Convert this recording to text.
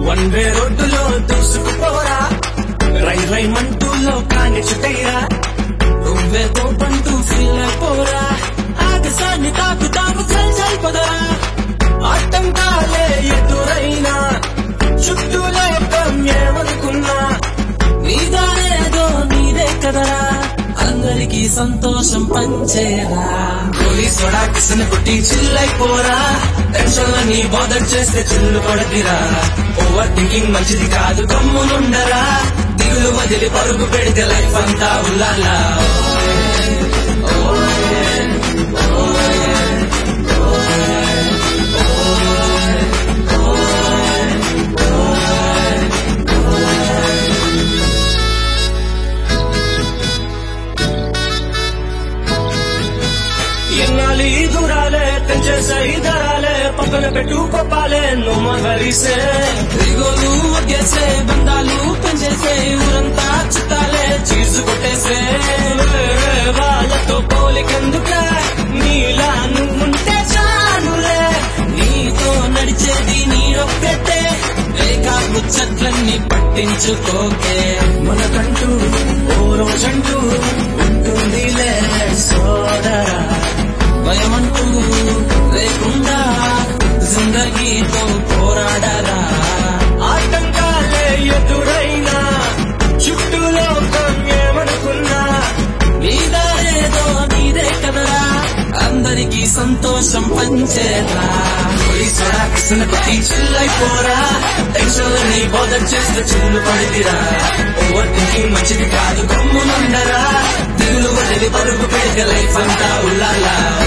one way రోడ్డులో దూసుకుపోరా రై రై మంటూలో కాని చుట్టయ్యా నువ్వే తోపంటూ ఫీల్ అయిపోరా ఆకాశాన్ని తాకుతాము చల్ చల్ పదరా ఆటంకాలే ఎదురైనా చుట్టూ లోకం ఏమనుకున్నా నీదానేదో నీదే కదరా అందరికీ సంతోషం పంచేరా గోలీ సోడా కిసిన కొట్టి చిల్లైపోరా టెన్షన్ నీ బోధర్ చేస్తే చిల్లు పడతిరా ఓవర్ థింకింగ్ మంచిది కాదు గమ్మునుండరా దిగులు వదిలి పరుగు పెడితే లైఫ్ అంతా ఉల్లాలా ఎన్నాలి దూరాలే తెంచేసే ఇదరాలే పక్కన పెట్టు కొప్పాలే నువ్వు మగరిసే దిగోలు వడ్డేసే బంధాలు పెంచేసే ఊరంతా చుట్టాలే చీర్సు కొట్టేసే వాళ్ళతో పోలికెందుకే నీలా నువ్వుంటే చానులే నీతో నడిచేది నీరొక్కటే లేక ముచ్చట్లన్నీ పట్టించుకోకే మనకంటూ ఓ రోజంటూ ఉంటుందిలే సోదరా భయమంటూ లేకుండా జిందగీతో పోరాడరా ఆటంకాలే ఎదురైనా చుట్టూ లోకం ఏమనుకున్నా నీదారేదో నీదే కదరా అందరికీ సంతోషం పంచేరా కిసిన కొట్టి చిల్లైపోరా టెన్షన్ నీ బోధం చేస్తే చిల్లు పడిదిరా ఓవర్ థింకింగ్ మంచిది కాదు గమ్మునుండరా దిగులు వదిలి పరుగు పెడితే లైఫ్ అంతా ఉల్లాలా